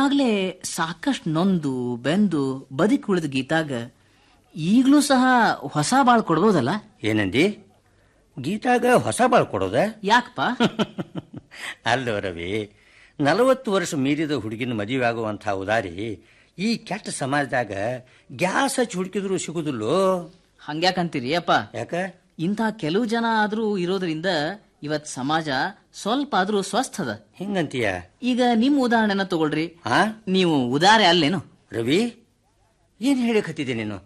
ಈಗಾಗಲೇ ಸಾಕಷ್ಟು ನೊಂದು ಬೆಂದು ಬದುಕಿ ಉಳಿದ ಗೀತಾಗ ಈಗಲೂ ಸಹ ಹೊಸ ಬಾಳ್ ಕೊಡ್ಬೋದಲ್ಲ ಏನಂದಿ ಗೀತಾಗ ಹೊಸ ಬಾಳ್ ಕೊಡೋದ ಯಾಕಪ್ಪ ಅಲ್ಲೋ ರವಿ ನಲವತ್ತು ವರ್ಷ ಮೀರಿದ ಹುಡುಗಿನ ಮದುವೆ ಆಗುವಂಥ ಉದಾರಿ ಈ ಕೆಟ್ಟ ಸಮಾಜದಾಗ ಗ್ಯಾಸ್ ಹಚ್ಚಿ ಹುಡುಕಿದ್ರು ಸಿಗುದಿಲ್ಲೋ ಹಂಗ್ಯಾಕಂತೀರಿ ಅಪ್ಪ ಯಾಕ ಇಂಥ ಕೆಲವು ಜನ ಆದ್ರೂ ಇರೋದ್ರಿಂದ ಇವತ್ ಸಮಾಜ ಸ್ವಲ್ಪ ಆದ್ರೂ ಸ್ವಸ್ಥದ ಹಿಂಗಂತೀಯ ಈಗ ನಿಮ್ ಉದಾಹರಣೆನ ತಗೊಳ್ರಿ ಹಾ ನೀವು ಉದಾರೆ ಅಲ್ಲೇನು ರವಿ ಏನ್ ಹೇಳಕತ್ತಿದ್ದೆ ನೀನು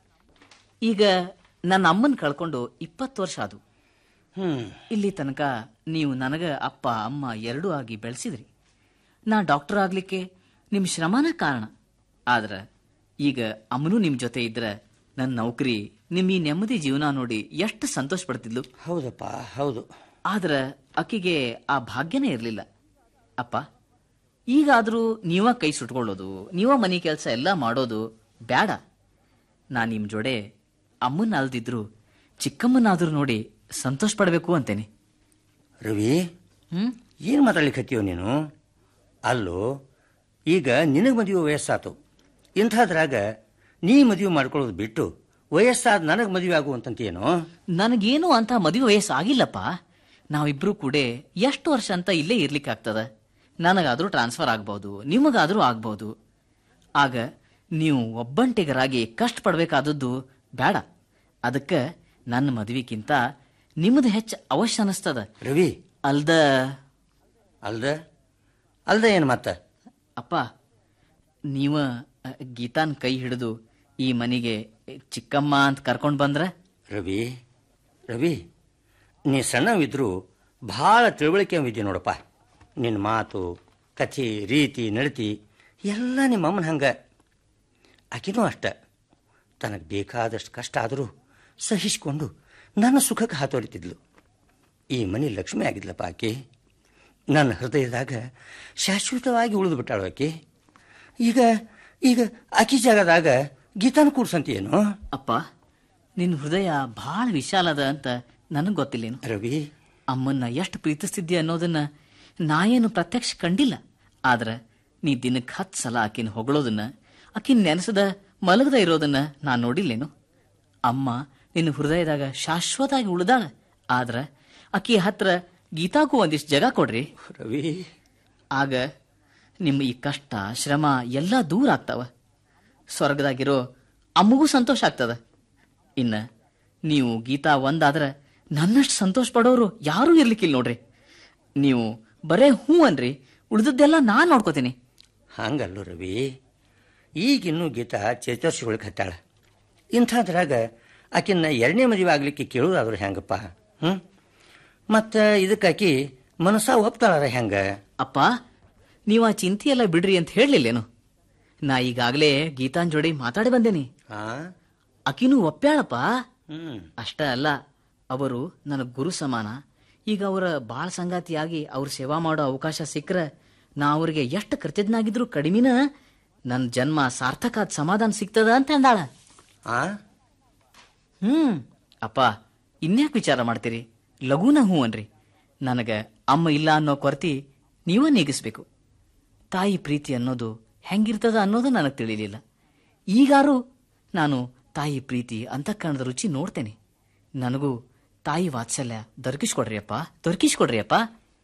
ಈಗ ನನ್ನ ಅಮ್ಮನ್ ಕಳ್ಕೊಂಡು ಇಪ್ಪತ್ತು ವರ್ಷ ಆದು ಹ್ಮ್ ಇಲ್ಲಿ ತನಕ ನೀವು ನನಗ ಅಪ್ಪ ಅಮ್ಮ ಎರಡೂ ಆಗಿ ಬೆಳೆಸಿದ್ರಿ ನಾ ಡಾಕ್ಟರ್ ಆಗ್ಲಿಕ್ಕೆ ನಿಮ್ ಶ್ರಮನ ಕಾರಣ ಆದ್ರ ಈಗ ಅಮ್ಮನೂ ನಿಮ್ ಜೊತೆ ಇದ್ರ ನನ್ನ ನೌಕರಿ ನಿಮ್ ಈ ನೆಮ್ಮದಿ ಜೀವನ ನೋಡಿ ಎಷ್ಟು ಸಂತೋಷ ಪಡ್ತಿದ್ಲು ಹೌದಪ್ಪ ಹೌದು ಆದ್ರ ಆಕಿಗೆ ಆ ಭಾಗ್ಯನೇ ಇರಲಿಲ್ಲ ಅಪ್ಪ ಈಗಾದ್ರೂ ನೀವ ಕೈ ಸುಟ್ಕೊಳ್ಳೋದು ನೀವ ಮನೆ ಕೆಲಸ ಎಲ್ಲ ಮಾಡೋದು ಬೇಡ ನಾ ನಿಮ್ ಜೋಡೆ ಅಮ್ಮನ್ನ ಅಲ್ದಿದ್ರು ಚಿಕ್ಕಮ್ಮನಾದ್ರೂ ನೋಡಿ ಸಂತೋಷ ಪಡ್ಬೇಕು ಅಂತೇನೆ ರವಿ ಹ್ಮ್ ಏನು ಮಾತಾಡ್ಲಿಕ್ಕತ್ತೀವ ನೀನು ಅಲ್ಲೋ ಈಗ ನಿನಗೆ ಮದುವೆ ವಯಸ್ಸಾತು ಇಂಥದ್ರಾಗ ನೀ ಮದುವೆ ಮಾಡ್ಕೊಳ್ಳೋದು ಬಿಟ್ಟು ವಯಸ್ಸಾದ ನನಗೆ ಮದುವೆ ಆಗುವಂತಂತೇನೋ ನನಗೇನು ಅಂತ ಮದುವೆ ವಯಸ್ಸು ಆಗಿಲ್ಲಪ್ಪ ನಾವಿಬ್ರು ಕೂಡ ಎಷ್ಟು ವರ್ಷ ಅಂತ ಇಲ್ಲೇ ಇರ್ಲಿಕ್ಕಾಗ್ತದ ನನಗಾದ್ರೂ ಟ್ರಾನ್ಸ್ಫರ್ ಆಗ್ಬಹುದು ನಿಮಗಾದ್ರೂ ಆಗ್ಬಹುದು ಆಗ ನೀವು ಒಬ್ಬಂಟಿಗರಾಗಿ ಕಷ್ಟಪಡ್ಬೇಕಾದದ್ದು ಬೇಡ ಅದಕ್ಕೆ ನನ್ನ ಮದುವೆಗಿಂತ ನಿಮ್ಮದು ಹೆಚ್ಚು ಅವಶ್ಯ ಅನಿಸ್ತದ ರವಿ ಅಲ್ದ ಅಲ್ದ ಅಲ್ದ ಏನು ಮತ್ತ ಅಪ್ಪ ನೀವ ಅ, ಗೀತಾನ್ ಕೈ ಹಿಡಿದು ಈ ಮನೆಗೆ ಚಿಕ್ಕಮ್ಮ ಅಂತ ಕರ್ಕೊಂಡು ಬಂದ್ರ ರವಿ ರವಿ ನೀ ಸಣ್ಣವಿದ್ರು ಭಾಳ ತಿಳುವಳಿಕೆ ಇದ್ದಿ ನೋಡಪ್ಪ ನಿನ್ನ ಮಾತು ಕಥೆ ರೀತಿ ನಡತಿ ಎಲ್ಲ ನಿಮ್ಮ ಅಮ್ಮನ ಹಂಗ ಆಕಿನೂ ಅಷ್ಟ ತನಗೆ ಬೇಕಾದಷ್ಟು ಕಷ್ಟ ಆದರೂ ಸಹಿಸಿಕೊಂಡು ನನ್ನ ಸುಖಕ್ಕೆ ಹಾತೊರಿತಿದ್ಲು ಈ ಮನೆ ಲಕ್ಷ್ಮಿ ಆಗಿದ್ಲಪ್ಪ ಆಕೆ ನನ್ನ ಹೃದಯದಾಗ ಶಾಶ್ವತವಾಗಿ ಉಳಿದು ಬಿಟ್ಟಾಳು ಆಕೆ ಈಗ ಈಗ ಆಕಿ ಜಾಗದಾಗ ಗೀತಾನ ಕೂಡ್ಸಂತೀಯೇನು ಅಪ್ಪ ನಿನ್ನ ಹೃದಯ ಬಹಳ ವಿಶಾಲದ ಅಂತ ನನಗೆ ಗೊತ್ತಿಲ್ಲೇನು ರವಿ ಅಮ್ಮನ್ನ ಎಷ್ಟು ಪ್ರೀತಿಸ್ತಿದ್ದೆ ಅನ್ನೋದನ್ನ ನಾ ಏನು ಪ್ರತ್ಯಕ್ಷ ಕಂಡಿಲ್ಲ ಆದ್ರ ನೀ ದಿನಕ್ಕೆ ಹತ್ತು ಸಲ ಆಕಿನ ಹೊಗಳೋದನ್ನ ಆಕಿನ ನೆನೆಸದ ಮಲಗದ ಇರೋದನ್ನ ನಾ ನೋಡಿಲ್ಲೇನು ಅಮ್ಮ ನಿನ್ನ ಹೃದಯದಾಗ ಶಾಶ್ವತವಾಗಿ ಉಳಿದಾಳ ಆದ್ರ ಆಕಿ ಹತ್ರ ಗೀತಾಗೂ ಒಂದಿಷ್ಟು ಜಗ ಕೊಡ್ರಿ ರವಿ ಆಗ ನಿಮ್ಮ ಈ ಕಷ್ಟ ಶ್ರಮ ಎಲ್ಲ ದೂರ ಆಗ್ತಾವ ಸ್ವರ್ಗದಾಗಿರೋ ಅಮ್ಮಗೂ ಸಂತೋಷ ಆಗ್ತದ ಇನ್ನ ನೀವು ಗೀತಾ ಒಂದಾದ್ರ ನನ್ನಷ್ಟು ಸಂತೋಷ ಪಡೋರು ಯಾರೂ ಇರ್ಲಿಕ್ಕಿಲ್ಲ ನೋಡ್ರಿ ನೀವು ಬರೇ ಹ್ಞೂ ಅನ್ರಿ ಉಳಿದದ್ದೆಲ್ಲ ನಾನ್ ನೋಡ್ಕೋತೀನಿ ಹಂಗಲ್ಲೋ ರವಿ ಈಗಿನ್ನೂ ಗೀತಾ ಚೇತರ್ಸಿಗೊಳಗೆ ಹತ್ತಾಳ ಇಂಥದ್ರಾಗ ಆಕಿನ್ನ ಎರಡನೇ ಮದುವೆ ಆಗ್ಲಿಕ್ಕೆ ಕೇಳೋದಾದ್ರೆ ಹೆಂಗಪ್ಪ ಹ್ಞೂ ಮತ್ತು ಇದಕ್ಕಾಕಿ ಮನಸ್ಸ ಒಪ್ತಾಳ ಹೆಂಗ ಅಪ್ಪ ನೀವು ಆ ಚಿಂತೆಯೆಲ್ಲ ಬಿಡ್ರಿ ಅಂತ ಹೇಳಲಿಲ್ಲೇನು ನಾ ಈಗಾಗಲೇ ಗೀತಾನ್ ಜೋಡಿ ಮಾತಾಡಿ ಬಂದೇನಿ ಆ ಆಕಿನೂ ಒಪ್ಪ್ಯಾಳಪ್ಪ ಹ್ಞೂ ಅಷ್ಟ ಅಲ್ಲ ಅವರು ನನ್ನ ಗುರು ಸಮಾನ ಈಗ ಅವರ ಬಾಳ ಸಂಗಾತಿಯಾಗಿ ಅವ್ರ ಸೇವಾ ಮಾಡೋ ಅವಕಾಶ ಸಿಕ್ಕ್ರ ನಾ ಅವ್ರಿಗೆ ಎಷ್ಟು ಕೃತಜ್ಞಾಗಿದ್ರು ಕಡಿಮಿನ ನನ್ನ ಜನ್ಮ ಸಾರ್ಥಕ ಆದ್ ಸಮಾಧಾನ ಸಿಗ್ತದ ಅಂತ ಅಂದಾಳ ಆ ಹ್ಮ್ ಅಪ್ಪ ಇನ್ಯಾಕ್ ವಿಚಾರ ಮಾಡ್ತೀರಿ ಲಘುನ ಹ್ಞೂ ಅನ್ರಿ ನನಗ ಅಮ್ಮ ಇಲ್ಲ ಅನ್ನೋ ಕೊರತಿ ನೀವ ನೀಗಿಸ್ಬೇಕು ತಾಯಿ ಪ್ರೀತಿ ಅನ್ನೋದು ಹೆಂಗಿರ್ತದ ಅನ್ನೋದು ನನಗೆ ತಿಳಿಲಿಲ್ಲ ಈಗಾರು ನಾನು ತಾಯಿ ಪ್ರೀತಿ ಅಂತಃಕರಣದ ರುಚಿ ನೋಡ್ತೇನೆ ನನಗೂ ತಾಯಿ ವಾತ್ಸಲ್ಯ ದೊರಕಿಸ್ಕೊಡ್ರಿ ಅಪ್ಪ ದೊರಕಿಸ್ಕೊಡ್ರಿ ಅಪ್ಪ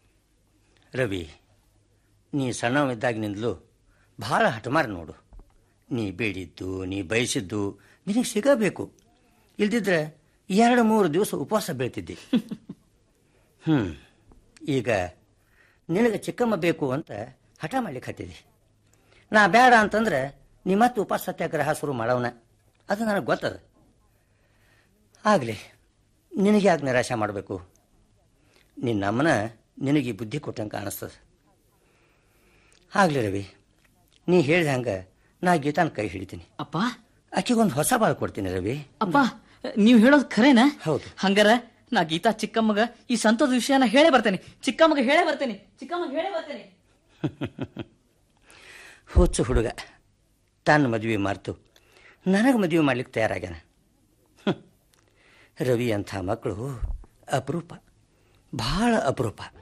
ರವಿ ನೀ ಸಣ್ಣವಿದ್ದಾಗಿನಿಂದಲೂ ಭಾಳ ಹಠಮಾರಿ ನೋಡು ನೀ ಬೇಡಿದ್ದು ನೀ ಬಯಸಿದ್ದು ನಿನಗೆ ಸಿಗಬೇಕು ಇಲ್ದಿದ್ರೆ ಎರಡು ಮೂರು ದಿವಸ ಉಪವಾಸ ಬೀಳ್ತಿದ್ದಿ ಹ್ಞೂ ಈಗ ನಿನಗೆ ಚಿಕ್ಕಮ್ಮ ಬೇಕು ಅಂತ ಹಠ ಮಾಡ್ಲಿಕ್ಕೆ ಹತ್ತಿದಿ ನಾ ಬೇಡ ಅಂತಂದ್ರೆ ನೀ ಮತ್ತೆ ಉಪವಾಸ ಸತ್ಯಾಗ್ರಹ ಶುರು ಮಾಡವನ ಅದು ನನಗೆ ಗೊತ್ತದ ಆಗಲಿ ನಿನಗೆ ಯಾಕೆ ನಿರಾಶೆ ಮಾಡಬೇಕು ನಿನ್ನ ಅಮ್ಮನ ನಿನಗೆ ಈ ಬುದ್ಧಿ ಕೊಟ್ಟಂಗೆ ಕಾಣಿಸ್ತದೆ ಆಗಲಿ ರವಿ ನೀ ಹೇಳಿದ ಹಂಗೆ ನಾ ಗೀತಾನ ಕೈ ಹಿಡಿತೀನಿ ಅಪ್ಪ ಆಕೆಗೊಂದು ಹೊಸ ಬಾಳು ಕೊಡ್ತೀನಿ ರವಿ ಅಪ್ಪ ನೀವು ಹೇಳೋದು ಖರೇನಾ ಹೌದು. ಹಂಗಾರ ನಾ ಗೀತಾ ಚಿಕ್ಕಮ್ಮಗ ಈ ಸಂತೋಷ ವಿಷಯನ ಹೇಳೇ ಬರ್ತೇನೆ ಚಿಕ್ಕಮ್ಮಗ ಹೇಳೇ ಬರ್ತೇನೆ ಚಿಕ್ಕಮ್ಮಗ ಹೇಳೇ ಬರ್ತೇನೆ ಹುಚ್ಚು ಹುಡುಗ ತನ್ನ ಮದುವೆ ಮಾರ್ತು ನನಗೆ ಮದುವೆ ಮಾಡ್ಲಿಕ್ಕೆ ತಯಾರಾಗ್ಯಾನ ಹ್ಮ್. ರವಿ ಅಂಥ ಮಕ್ಕಳು ಅಪರೂಪ ಭಾಳ ಅಪರೂಪ